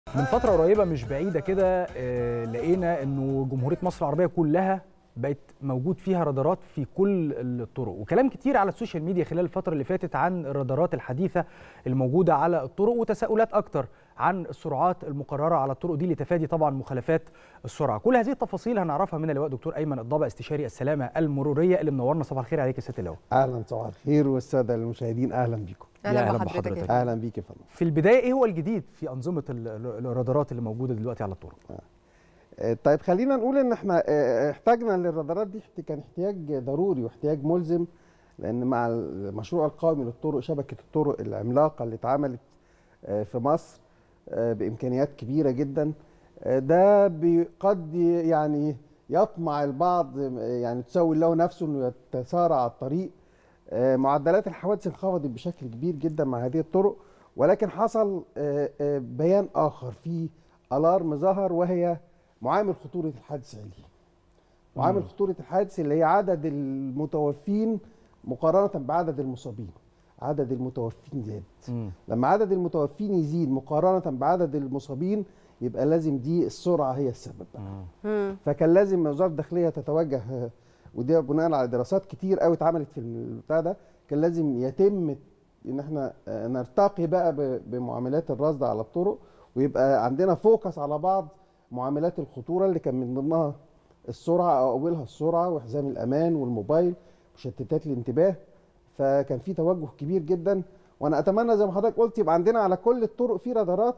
من فترة قريبة مش بعيدة كده آه، لقينا انه جمهورية مصر العربية كلها بقت موجود فيها رادارات في كل الطرق وكلام كتير على السوشيال ميديا خلال الفترة اللي فاتت عن الرادارات الحديثة الموجودة على الطرق وتساؤلات أكتر عن السرعات المقررة على الطرق دي لتفادي طبعا مخالفات السرعة كل هذه التفاصيل هنعرفها من اللواء دكتور أيمن الضبع استشاري السلامة المرورية اللي منورنا صباح الخير عليك يا ست اللواء اهلا صباح الخير والساده المشاهدين اهلا بيكم يا اهلا أهلا بحضرتك بحضرتك. يا فندم. اهلا بيك يا فندم في البداية إيه هو الجديد في أنظمة ال- ال- الرادارات اللي موجودة دلوقتي على الطرق آه، طيب خلينا نقول ان احنا آه، احتاجنا للرادارات دي احت- كان احتياج ضروري واحتياج ملزم لان مع المشروع القومي للطرق شبكه الطرق العملاقه اللي اتعملت آه، في مصر آه، بامكانيات كبيره جدا آه، ده بي- قد ي- يعني يطمع البعض آه، يعني تسوي له نفسه انه يتسارع على الطريق آه، معدلات الحوادث انخفضت بشكل كبير جدا مع هذه الطرق ولكن حصل آه، آه، بيان اخر في الارم ظهر وهي معامل خطوره الحادث علي معامل خطوره الحادث اللي هي عدد المتوفين مقارنه بعدد المصابين عدد المتوفين زاد مم. لما عدد المتوفين يزيد مقارنه بعدد المصابين يبقى لازم دي السرعه هي السبب بقى. مم. فكان لازم وزاره الداخليه تتوجه آه، وده بناء على دراسات كتير قوي اتعملت في البتاع ده كان لازم يتم ان احنا آه، نرتقي بقى ب- بمعاملات الرصد على الطرق ويبقى عندنا فوكس على بعض معاملات الخطوره اللي كان من ضمنها السرعه او اولها السرعه وحزام الامان والموبايل مشتتات الانتباه فكان في توجه كبير جدا وانا اتمنى زي ما حضرتك قلت يبقى عندنا على كل الطرق في رادارات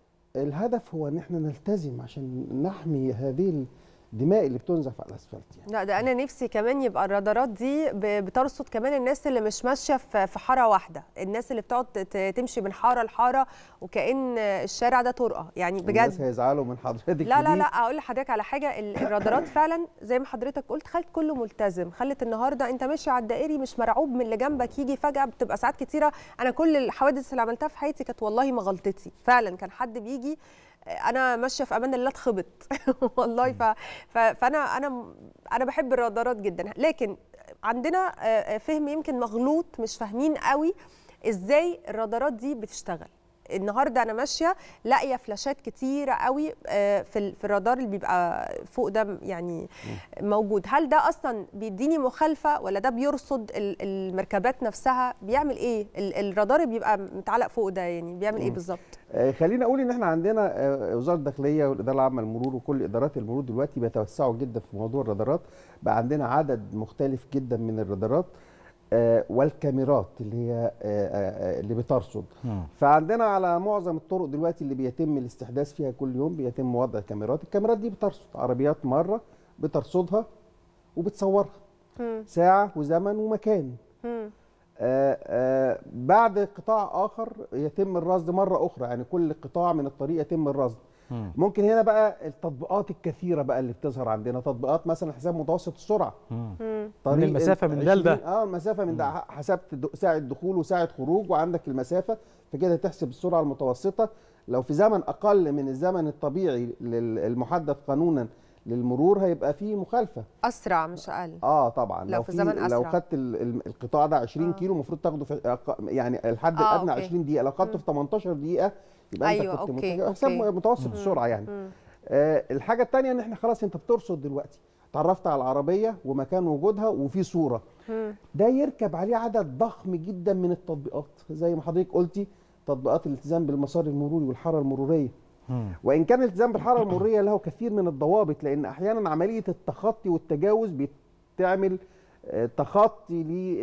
الهدف هو ان احنا نلتزم عشان نحمي هذه الدماء اللي بتنزف على الاسفلت يعني لا ده انا نفسي كمان يبقى الرادارات دي ب- بترصد كمان الناس اللي مش ماشيه في في حاره واحده الناس اللي بتقعد ت- تمشي من حاره لحاره وكأن الشارع ده طرقه يعني الناس بجد هيزعلوا من حضرتك لا لا دي. لا اقول لحضرتك على حاجه ال- الرادارات فعلا زي ما حضرتك قلت خلت كله ملتزم خلت النهارده انت ماشي على الدائري مش مرعوب من اللي جنبك يجي فجاه بتبقى ساعات كتيره انا كل الحوادث اللي عملتها في حياتي كانت والله ما غلطتي فعلا كان حد بيجي انا ماشيه في امان الله اتخبط والله ف... ف... فانا انا انا بحب الرادارات جدا لكن عندنا آه، آه، فهم يمكن مغلوط مش فاهمين قوي ازاي الرادارات دي بتشتغل النهارده انا ماشيه لاقيه فلاشات كتيره قوي آه، في ال- في الرادار اللي بيبقى فوق ده يعني موجود هل ده اصلا بيديني مخالفه ولا ده بيرصد ال- المركبات نفسها بيعمل ايه ال- الرادار اللي بيبقى متعلق فوق ده يعني بيعمل ايه بالظبط آه، خلينا اقول ان احنا عندنا آه، وزاره الداخليه والاداره العامه للمرور وكل ادارات المرور دلوقتي بيتوسعوا جدا في موضوع الرادارات بقى عندنا عدد مختلف جدا من الرادارات آه، والكاميرات اللي هي آه، آه، آه، اللي بترصد مم. فعندنا على معظم الطرق دلوقتي اللي بيتم الاستحداث فيها كل يوم بيتم وضع كاميرات الكاميرات دي بترصد عربيات مره بترصدها وبتصورها مم. ساعه وزمن ومكان مم. آه، آه، بعد قطاع اخر يتم الرصد مره اخرى يعني كل قطاع من الطريق يتم الرصد مم. ممكن هنا بقى التطبيقات الكثيره بقى اللي بتظهر عندنا تطبيقات مثلا حساب متوسط السرعه مم. مم. طريق المسافة من ده لده. 20 اه المسافه من ده حسبت د- ساعه دخول وساعه خروج وعندك المسافه فكده تحسب السرعه المتوسطه لو في زمن اقل من الزمن الطبيعي لل- المحدد قانونا للمرور هيبقى فيه مخالفه اسرع مش اقل اه طبعا لو في زمن لو أسرع. خدت ال- ال- القطاع ده 20 آه. كيلو المفروض تاخده في أق- يعني الحد آه، الادنى أوكي. 20 دقيقه لو خدته في 18 دقيقه يبقى أيوة، انت كنت أوكي، مت- حساب أوكي. متوسط السرعه يعني مم. آه الحاجه الثانيه ان احنا خلاص انت بترصد دلوقتي اتعرفت على العربيه ومكان وجودها وفي صوره مم. ده يركب عليه عدد ضخم جدا من التطبيقات زي ما حضرتك قلتي تطبيقات الالتزام بالمسار المروري والحاره المروريه مم. وان كان الالتزام بالحاره المروريه له كثير من الضوابط لان احيانا عمليه التخطي والتجاوز بتعمل آه، تخطي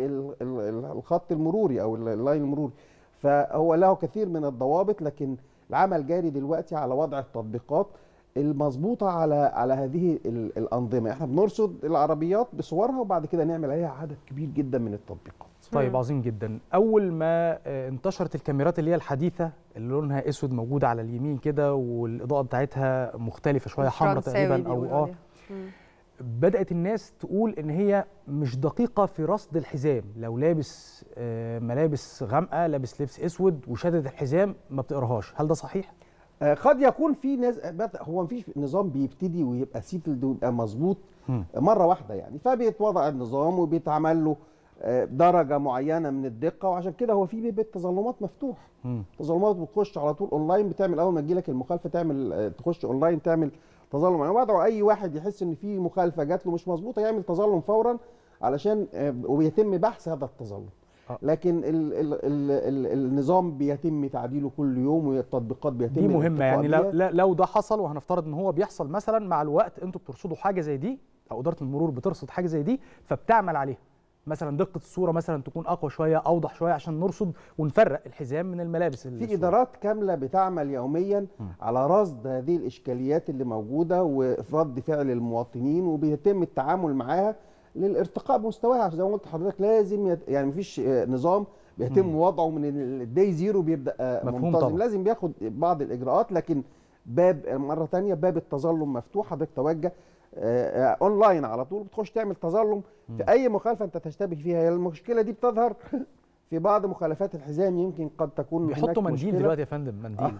للخط المروري او ال- اللاين المروري فهو له كثير من الضوابط لكن العمل جاري دلوقتي على وضع التطبيقات المظبوطه على على هذه ال- الانظمه احنا بنرصد العربيات بصورها وبعد كده نعمل عليها عدد كبير جدا من التطبيقات طيب عظيم جدا اول ما آه، انتشرت الكاميرات اللي هي الحديثه اللي لونها اسود موجوده على اليمين كده والاضاءه بتاعتها مختلفه شويه حمراء فرنساوي تقريبا او بيقولوا اه عليها. مم. بدات الناس تقول ان هي مش دقيقه في رصد الحزام لو لابس آه، ملابس غامقه لابس لبس اسود وشدد الحزام ما بتقراهاش هل ده صحيح آه، قد يكون في ناس هو مفيش نظام بيبتدي ويبقى سيتلد ويبقى مظبوط مم. مره واحده يعني فبيتوضع النظام وبيتعمل له آه، درجه معينه من الدقه وعشان كده هو في بيبه تظلمات مفتوح مم. تظلمات بتخش على طول اونلاين بتعمل اول ما تجيلك المخالفه تعمل آه، تخش اونلاين تعمل تظلم انا بدعو اي واحد يحس ان في مخالفه جات له مش مظبوطه يعمل تظلم فورا علشان آه، وبيتم بحث هذا التظلم آه. لكن ال ال ال ال النظام بيتم تعديله كل يوم والتطبيقات بيتم دي مهمه الارتقاء يعني لو, بيها. لا- لو ده حصل وهنفترض ان هو بيحصل مثلا مع الوقت انتوا بترصدوا حاجه زي دي او اداره المرور بترصد حاجه زي دي فبتعمل عليها مثلا دقه الصوره مثلا تكون اقوى شويه اوضح شويه عشان نرصد ونفرق الحزام من الملابس اللي في ادارات كامله بتعمل يوميا على رصد هذه الاشكاليات اللي موجوده ورد فعل المواطنين وبيتم التعامل معاها للارتقاء بمستواها عشان زي ما قلت لحضرتك لازم يت... يعني مفيش آه، نظام بيتم وضعه من الدي زيرو بيبدا آه، مفهوم منتظم طبعا. لازم بياخد بعض الاجراءات لكن باب مره تانية باب التظلم مفتوح حضرتك توجه آه، آه، اونلاين على طول بتخش تعمل تظلم في اي مخالفه انت تشتبه فيها هي المشكله دي بتظهر في بعض مخالفات الحزام يمكن قد تكون هناك بيحطوا منديل مشكلة. دلوقتي يا فندم منديل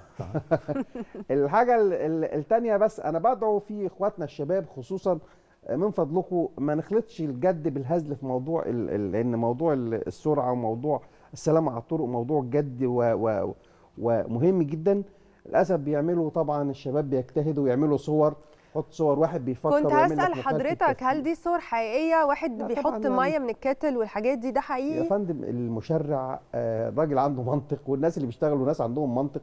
الحاجه ال- ال- التانية بس انا بدعو في اخواتنا الشباب خصوصا من فضلكم ما نخلطش الجد بالهزل في موضوع ال- ال- لان موضوع ال- السرعه وموضوع السلامه على الطرق موضوع جد و و ومهم جدا للاسف بيعملوا طبعا الشباب بيجتهدوا ويعملوا صور حط صور واحد بيفكر كنت ويعمل لك هسأل مخالفة حضرتك تفكير. هل دي صور حقيقية واحد لا بيحط طبعاً مية يعني. من الكاتل والحاجات دي ده يا حقيقي فندم المشرع آه، الراجل عنده منطق والناس اللي بيشتغلوا ناس عندهم منطق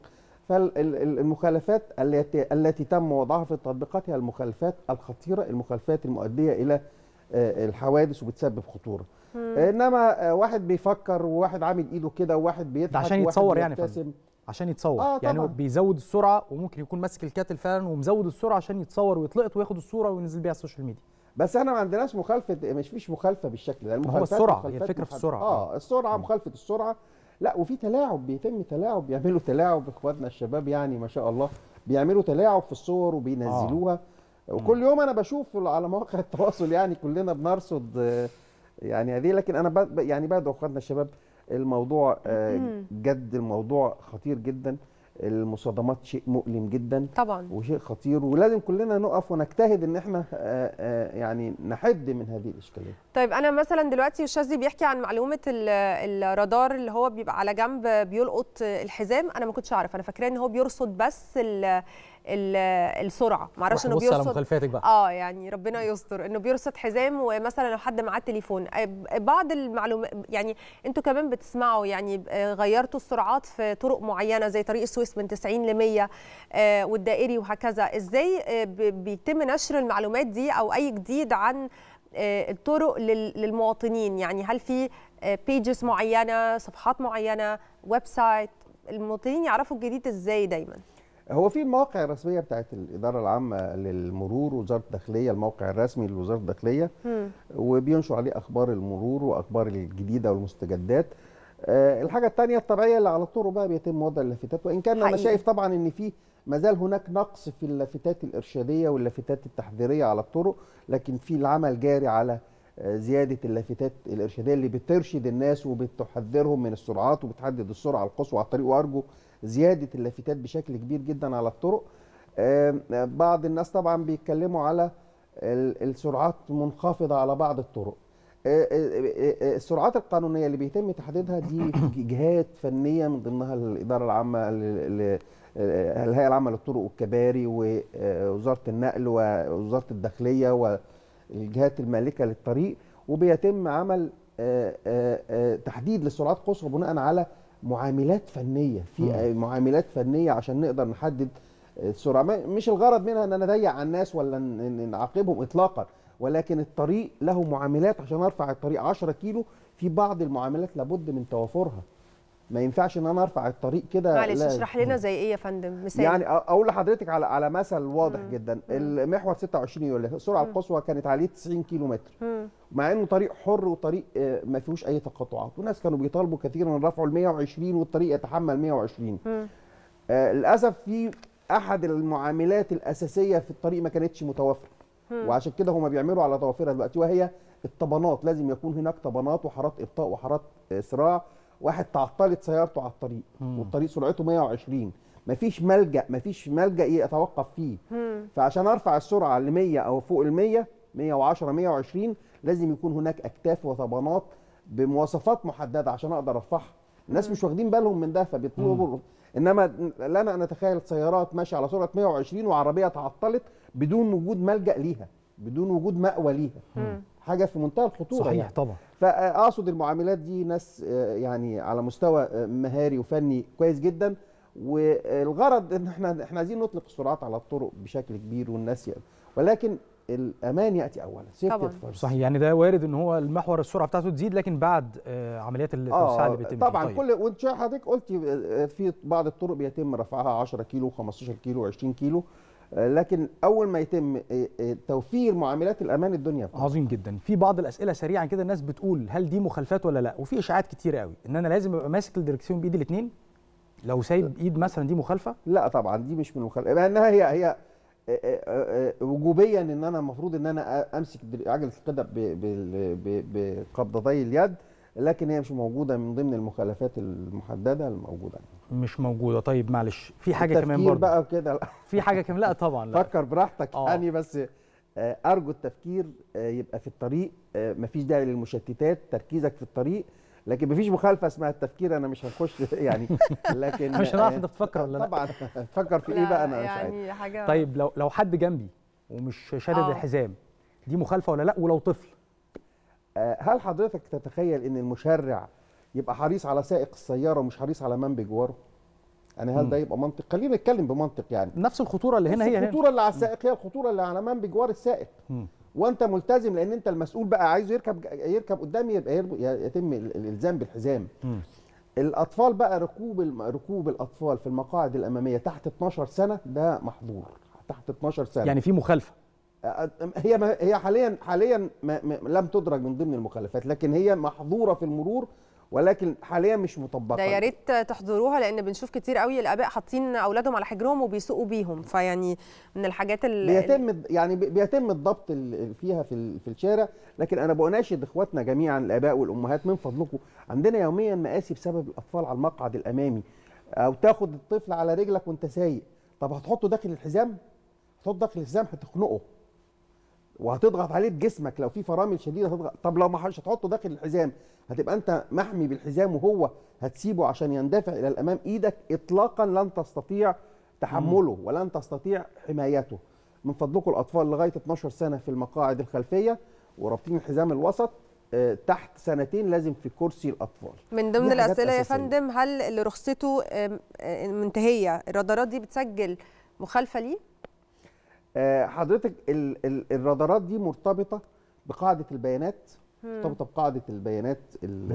فالمخالفات التي التي تم وضعها في التطبيقات هي المخالفات الخطيره المخالفات المؤديه الى آه، الحوادث وبتسبب خطوره انما آه، واحد بيفكر وواحد عامل ايده كده وواحد بيضحك ده عشان وواحد يتصور يعني يا بيبتسم. فندم عشان يتصور آه، يعني هو طبعاً. بيزود السرعه وممكن يكون ماسك الكاتل فعلا ومزود السرعه عشان يتصور ويتلقط وياخد الصوره وينزل بيها على السوشيال ميديا بس احنا ما عندناش مخالفه مش فيش مخالفه بالشكل ده ما هو المخالفات السرعة، هي مخالفات الفكرة في محد- السرعة. اه السرعه مخالفه السرعه لا وفي تلاعب بيتم تلاعب بيعملوا تلاعب اخواتنا الشباب يعني ما شاء الله بيعملوا تلاعب في الصور وبينزلوها وكل يوم انا بشوف على مواقع التواصل يعني كلنا بنرصد آه، يعني هذه لكن انا ب- يعني بدعو اخواتنا الشباب الموضوع آه، جد الموضوع خطير جدا المصادمات شيء مؤلم جدا طبعا وشيء خطير ولازم كلنا نقف ونجتهد ان احنا آه، آه، يعني نحد من هذه الاشكاليه طيب انا مثلا دلوقتي الشاذلي بيحكي عن معلومه ال- الرادار اللي هو بيبقى على جنب بيلقط الحزام انا ما كنتش اعرف انا فاكراه ان هو بيرصد بس ال ال السرعه ما اعرفش انه روح بص على بيرصد مخالفاتك بقى اه يعني ربنا يستر انه بيرصد حزام ومثلا لو حد معاه تليفون آه، بعض المعلومات يعني انتوا كمان بتسمعوا يعني آه، غيرتوا السرعات في طرق معينه زي طريق السويس من 90 ل 100 آه، والدائري وهكذا ازاي آه، ب- بيتم نشر المعلومات دي او اي جديد عن آه، الطرق لل- للمواطنين يعني هل في بيجز معينه صفحات معينه ويب سايت المواطنين يعرفوا الجديد ازاي دايما هو في المواقع الرسميه بتاعت الاداره العامه للمرور وزاره الداخليه الموقع الرسمي لوزاره الداخليه وبينشر عليه اخبار المرور واخبار الجديده والمستجدات آه، الحاجه الثانيه الطبيعيه اللي على الطرق بقى بيتم وضع اللافتات وان كان انا حقيقي. شايف طبعا ان في ما زال هناك نقص في اللافتات الارشاديه واللافتات التحذيريه على الطرق لكن في العمل جاري على آه، زياده اللافتات الارشاديه اللي بترشد الناس وبتحذرهم من السرعات وبتحدد السرعه القصوى على الطريق وارجو زياده اللافتات بشكل كبير جدا على الطرق آه، آه، بعض الناس طبعا بيتكلموا على ال- السرعات منخفضه على بعض الطرق آه، آه، آه، آه، السرعات القانونيه اللي بيتم تحديدها دي جهات فنيه من ضمنها الاداره العامه ل- ل- آه، الهيئه العامه للطرق والكباري ووزاره النقل ووزاره الداخليه والجهات المالكه للطريق وبيتم عمل آه، آه، آه، تحديد للسرعات قصوى بناء على معاملات فنيه في آه، معاملات فنيه عشان نقدر نحدد السرعه ما- مش الغرض منها ان انا اضيق على الناس ولا ن- ن- نعاقبهم اطلاقا ولكن الطريق له معاملات عشان ارفع الطريق 10 كيلو في بعض المعاملات لابد من توافرها ما ينفعش ان انا ارفع الطريق كده معلش لا- اشرح لنا زي ايه يا فندم مثال يعني أ- اقول لحضرتك على على مثل واضح جدا المحور 26 يوليو السرعه القصوى كانت عليه 90 كيلو متر مم. مع انه طريق حر وطريق آه، ما فيهوش اي تقاطعات وناس كانوا بيطالبوا كثيرا من رفعه ل 120 والطريق يتحمل 120 مم. آه، للاسف في احد المعاملات الاساسيه في الطريق ما كانتش متوفره وعشان كده هم بيعملوا على توافرها دلوقتي وهي الطبانات لازم يكون هناك طبانات وحارات ابطاء وحارات اسراع واحد تعطلت سيارته على الطريق والطريق سرعته 120 مفيش ملجا مفيش ملجا يتوقف فيه مم. فعشان ارفع السرعه ل 100 او فوق ال 100 110 120 لازم يكون هناك اكتاف وطبانات بمواصفات محدده عشان اقدر ارفعها الناس مش واخدين بالهم من ده فبيطلبوا انما لنا ان اتخيل سيارات ماشيه على سرعه 120 وعربيه تعطلت بدون وجود ملجا ليها بدون وجود مأوى ليها حاجه في منتهى الخطوره صحيح يعني. طبعا فاقصد المعاملات دي ناس آه، يعني على مستوى آه، مهاري وفني كويس جدا والغرض ان احنا احنا عايزين نطلق السرعات على الطرق بشكل كبير والناس ي... ولكن الامان ياتي اولا safety طبعاً. at first. صحيح يعني ده وارد ان هو المحور السرعه بتاعته تزيد لكن بعد آه، عمليات التوسعه اللي بتتم فيه. طبعا طيب. كل وانت حضرتك قلتي آه، في بعض الطرق بيتم رفعها 10 كيلو 15 كيلو 20 كيلو آه، لكن اول ما يتم آه، آه، توفير معاملات الامان الدنيا بتقف. عظيم جدا في بعض الاسئله سريعا كده الناس بتقول هل دي مخالفات ولا لا وفي اشاعات كتير قوي ان انا لازم ابقى ماسك الدركسيون بايدي الاثنين لو سايب ايد مثلا دي مخالفه لا طبعا دي مش من المخالفه لانها هي هي آه، آه، آه، وجوبيا ان انا المفروض ان انا امسك در- عجله القدم ب- بال- ب- بقبضتي اليد لكن هي مش موجوده من ضمن المخالفات المحدده الموجوده مش موجوده طيب معلش في حاجه كمان التفكير برضه بقى كده لا، في حاجه كمان لا طبعا لا فكر براحتك آه. يعني بس آه، ارجو التفكير آه، يبقى في الطريق آه، مفيش داعي للمشتتات تركيزك في الطريق لكن مفيش مخالفه اسمها التفكير انا مش هنخش يعني لكن مش هنعرف آه، انت بتفكر ولا لا طبعا تفكر في ايه بقى انا مش عارف يعني حاجه طيب لو لو حد جنبي ومش شادد آه. الحزام دي مخالفه ولا لا ولو طفل آه، هل حضرتك تتخيل ان المشرع يبقى حريص على سائق السياره ومش حريص على من بجواره يعني هل مم. ده يبقى منطق خلينا نتكلم بمنطق يعني نفس الخطوره اللي هنا بس هي هنا الخطوره اللي على السائق هي الخطوره اللي على من بجوار السائق مم. وانت ملتزم لان انت المسؤول بقى عايزه يركب يركب قدامي يبقى يرب- يتم ال- الالزام بالحزام مم. الاطفال بقى ركوب الم- ركوب الاطفال في المقاعد الاماميه تحت 12 سنه ده محظور تحت 12 سنه يعني في مخالفه هي ما هي حاليا حاليا ما ما لم تدرج من ضمن المخالفات لكن هي محظوره في المرور ولكن حاليا مش مطبقه ده يا ريت تحضروها لان بنشوف كتير قوي الاباء حاطين اولادهم على حجرهم وبيسوقوا بيهم فيعني من الحاجات اللي بيتم يعني بي- بيتم الضبط ال- فيها في ال- في الشارع لكن انا بناشد اخواتنا جميعا الاباء والامهات من فضلكم عندنا يوميا مآسي بسبب الاطفال على المقعد الامامي او تاخد الطفل على رجلك وانت سايق طب هتحطه داخل الحزام هتحطه داخل الحزام هتخنقه وهتضغط عليه بجسمك لو في فرامل شديده هتضغط طب لو ما مش هتحطه داخل الحزام هتبقى انت محمي بالحزام وهو هتسيبه عشان يندفع الى الامام ايدك اطلاقا لن تستطيع تحمله ولن تستطيع حمايته من فضلكم الاطفال لغايه 12 سنه في المقاعد الخلفيه ورابطين الحزام الوسط آه، تحت سنتين لازم في كرسي الاطفال من ضمن دي حاجات الاسئله يا أساسية. فندم هل اللي رخصته آم، آه، منتهيه الرادارات دي بتسجل مخالفه ليه آه، حضرتك ال ال الرادارات دي مرتبطه بقاعده البيانات مرتبطه بقاعده البيانات ال-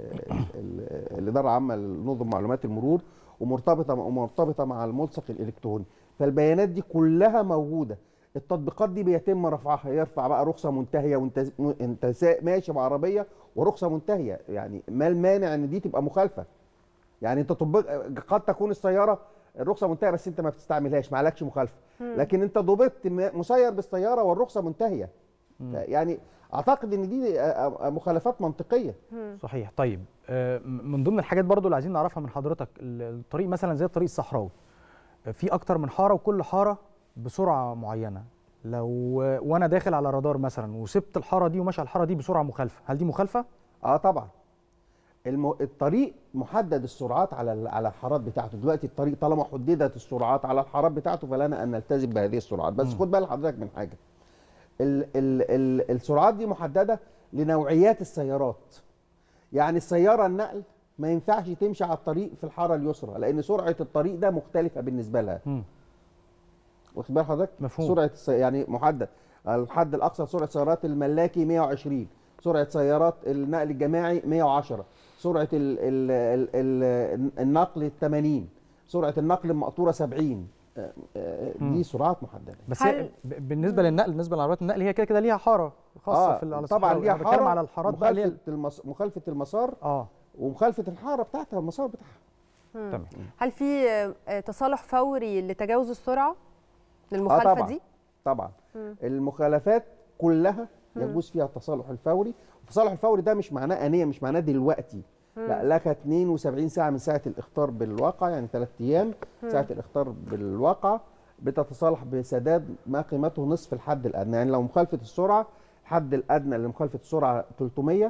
ال- الاداره العامه لنظم معلومات المرور ومرتبطه ومرتبطه مع الملصق الالكتروني فالبيانات دي كلها موجوده التطبيقات دي بيتم رفعها يرفع بقى رخصه منتهيه وانت انت سا- ماشي بعربيه ورخصه منتهيه يعني ما المانع ان دي تبقى مخالفه يعني انت طبق قد تكون السياره الرخصه منتهيه بس انت ما بتستعملهاش ما عليكش مخالفه لكن انت ضبطت م- مسير بالسياره والرخصه منتهيه يعني اعتقد ان دي آه، آه، مخالفات منطقيه صحيح طيب آه، من ضمن الحاجات برضو اللي عايزين نعرفها من حضرتك ال- الطريق مثلا زي الطريق الصحراوي آه، في اكتر من حاره وكل حاره بسرعه معينه لو وانا داخل على رادار مثلا وسبت الحاره دي وماشي على الحاره دي بسرعه مخالفه هل دي مخالفه اه طبعا الم... الطريق محدد السرعات على ال- على الحارات بتاعته دلوقتي الطريق طالما حددت السرعات على الحارات بتاعته فلنا ان نلتزم بهذه السرعات بس خد بال حضرتك من حاجه ال... ال... ال... السرعات دي محدده لنوعيات السيارات يعني السياره النقل ما ينفعش تمشي على الطريق في الحاره اليسرى لان سرعه الطريق ده مختلفه بالنسبه لها مم. واخد بال حضرتك مفهوم. سرعه الس... يعني محدد الحد الاقصى سرعه سيارات الملاكي 120 سرعه سيارات النقل الجماعي 110 سرعه ال... ال... ال... ال... النقل 80 سرعه النقل المقطوره 70 آه، آه، دي سرعات محدده بس هي هل- ب- بالنسبه للنقل بالنسبه لعربيات النقل هي كده كده ليها حاره خاصه في ال- على طبعا الصحراوي. ليها أنا بتكلم حاره على الحارات بقى اللي هي مخالفه المس... مخالفه المسار اه ومخالفه الحاره بتاعتها المسار بتاعها تمام هل في آه، تصالح فوري لتجاوز السرعه للمخالفه طبعاً. دي طبعا المخالفات كلها يجوز فيها التصالح الفوري التصالح الفوري ده مش معناه انيه مش معناه دلوقتي لا لك 72 ساعه من ساعه الاخطار بالواقع يعني ثلاث ايام ساعه الاخطار بالواقع بتتصالح بسداد ما قيمته نصف الحد الادنى يعني لو مخالفه السرعه الحد الادنى لمخالفه السرعه 300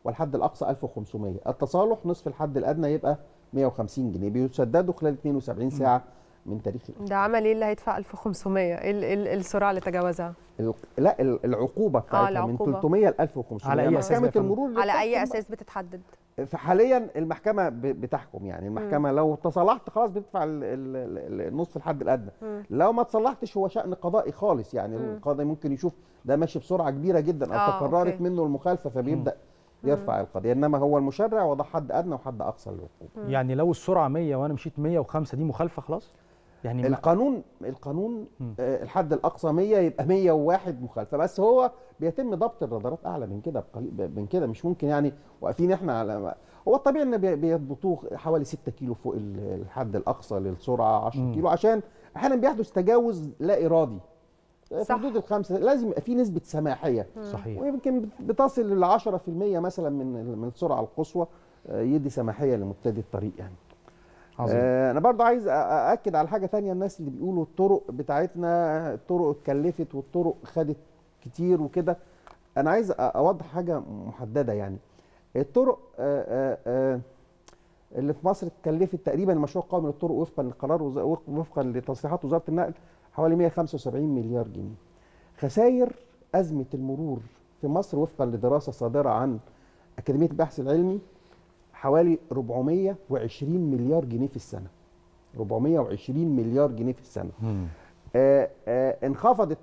والحد الاقصى 1500 التصالح نصف الحد الادنى يبقى 150 جنيه بيسددوا خلال 72 ساعه من تاريخ الإصدار. ده عمل ايه اللي هيدفع 1500 ايه ال- ال- السرعه اللي تجاوزها ال- لا ال- العقوبه بتاعتها من العقوبة. 300 ل 1500 على أي أساس محكمه بقى يا فندم؟ المرور اللي على اي بتحكم اساس بتتحدد بقى. فحاليا المحكمه ب- بتحكم يعني المحكمه لو تصالحت خلاص بتدفع ال- ال- ال- النصف الحد الادنى مم. لو ما تصلحتش هو شان قضائي خالص يعني مم. القاضي ممكن يشوف ده ماشي بسرعه كبيره جدا او آه، تكررت أوكي. منه المخالفه فبيبدا يرفع القضيه انما هو المشرع وضع حد ادنى وحد اقصى للعقوبه يعني لو السرعه 100 وانا مشيت 105 دي مخالفه خلاص يعني ما- القانون القانون مم. آه، الحد الاقصى 100 يبقى 101 مخالفه بس هو بيتم ضبط الرادارات اعلى من كده بقليل من كده مش ممكن يعني واقفين احنا على هو الطبيعي ان بي- بيضبطوه حوالي 6 كيلو فوق ال- الحد الاقصى للسرعه 10 مم. كيلو عشان احيانا بيحدث تجاوز لا ارادي في صح. حدود الخمسه لازم يبقى في نسبه سماحيه صحيح ويمكن بتصل ل 10% مثلا من من السرعه القصوى آه، يدي سماحيه لمبتدئ الطريق يعني عظيم آه، انا برضه عايز أ- ااكد على حاجه تانية الناس اللي بيقولوا الطرق بتاعتنا الطرق اتكلفت والطرق خدت كتير وكده انا عايز أ- اوضح حاجه محدده يعني الطرق آه، آه، آه، اللي في مصر اتكلفت تقريبا المشروع القومي للطرق وفقا لقرار وز- وفقا لتصريحات وزاره النقل حوالي 175 مليار جنيه خسائر ازمه المرور في مصر وفقا لدراسه صادره عن اكاديميه البحث العلمي حوالي 420 مليار جنيه في السنه 420 مليار جنيه في السنه مم. آه آه انخفضت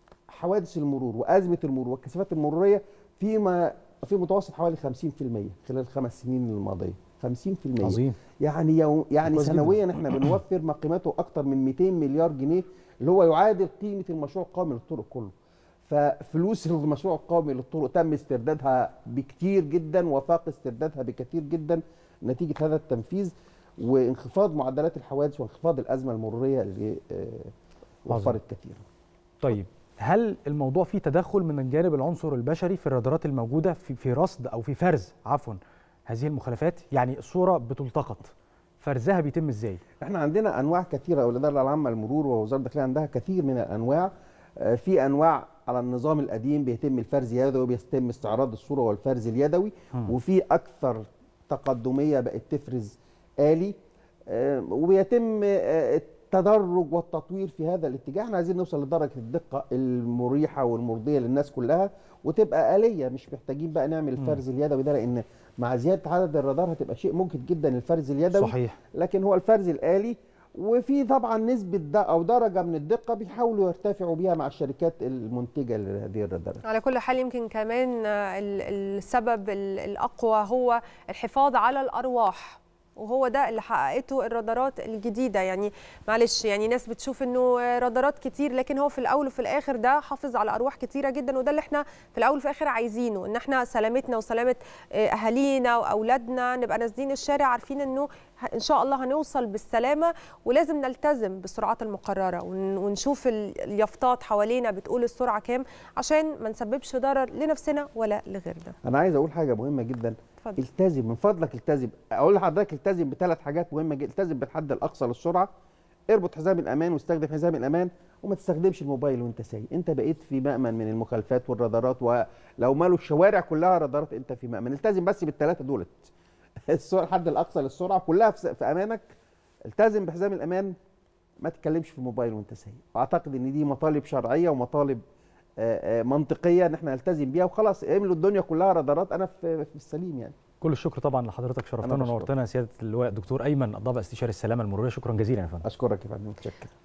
حوادث المرور وازمه المرور والكثافات المروريه فيما في متوسط حوالي 50% خلال الخمس سنين الماضيه 50% عظيم يعني يوم يعني كويس جداً. سنويا احنا بنوفر ما قيمته اكثر من 200 مليار جنيه اللي هو يعادل قيمه المشروع القومي للطرق كله ففلوس المشروع القومي للطرق تم استردادها بكتير جدا وفاق استردادها بكثير جدا نتيجه هذا التنفيذ وانخفاض معدلات الحوادث وانخفاض الازمه المروريه اللي آه، وفرت كثيرا طيب هل الموضوع فيه تدخل من الجانب العنصر البشري في الرادارات الموجوده في في رصد او في فرز عفوا هذه المخالفات يعني الصوره بتلتقط فرزها بيتم ازاي احنا عندنا انواع كثيره او الاداره العامه للمرور ووزاره الداخليه عندها كثير من الانواع آه، في انواع على النظام القديم بيتم الفرز يدوي بيتم استعراض الصوره والفرز اليدوي مم. وفي اكثر تقدميه بقت تفرز آلي آه، وبيتم آه، التدرج والتطوير في هذا الاتجاه احنا عايزين نوصل لدرجه الدقه المريحه والمرضيه للناس كلها وتبقى آلية مش محتاجين بقى نعمل الفرز اليدوي ده لان مع زياده عدد الرادار هتبقى شيء ممكن جدا الفرز اليدوي صحيح لكن هو الفرز الآلي وفي طبعا نسبة ده أو درجة من الدقة بيحاولوا يرتفعوا بيها مع الشركات المنتجة لهذه الرادارات على كل حال يمكن كمان آه، ال- السبب ال- الأقوى هو الحفاظ على الأرواح وهو ده اللي حققته الرادارات الجديدة يعني معلش يعني ناس بتشوف انه آه، رادارات كتير لكن هو في الأول وفي الآخر ده حافظ على أرواح كتيرة جدا وده اللي احنا في الأول وفي الآخر عايزينه ان احنا سلامتنا وسلامة آه، أهالينا وأولادنا نبقى نازلين الشارع عارفين انه ه- ان شاء الله هنوصل بالسلامة ولازم نلتزم بالسرعات المقررة ون- ونشوف ال- اليافطات حوالينا بتقول السرعة كام عشان ما نسببش ضرر لنفسنا ولا لغيرنا أنا عايز أقول حاجة مهمة جدا اتفضل التزم من فضلك التزم أقول لحضرتك التزم بثلاث حاجات مهمة جدا التزم بالحد الأقصى للسرعة اربط حزام الأمان واستخدم حزام الأمان وما تستخدمش الموبايل وانت سايق انت بقيت في مأمن من المخالفات والرادارات ولو مالوا الشوارع كلها رادارات انت في مأمن التزم بس بالثلاثه دولت السرعه الحد الاقصى للسرعه كلها في, في امانك التزم بحزام الامان ما تتكلمش في الموبايل وانت سايق اعتقد ان دي مطالب شرعيه ومطالب آه، آه، منطقيه ان احنا نلتزم بيها وخلاص املوا الدنيا كلها رادارات انا في, في السليم يعني كل الشكر طبعا لحضرتك شرفتنا أنا بشكرك. ونورتنا يا سياده اللواء الدكتور ايمن الضبع استشاري السلامه المروريه شكرا جزيلا يا فندم اشكرك يا فندم متشكر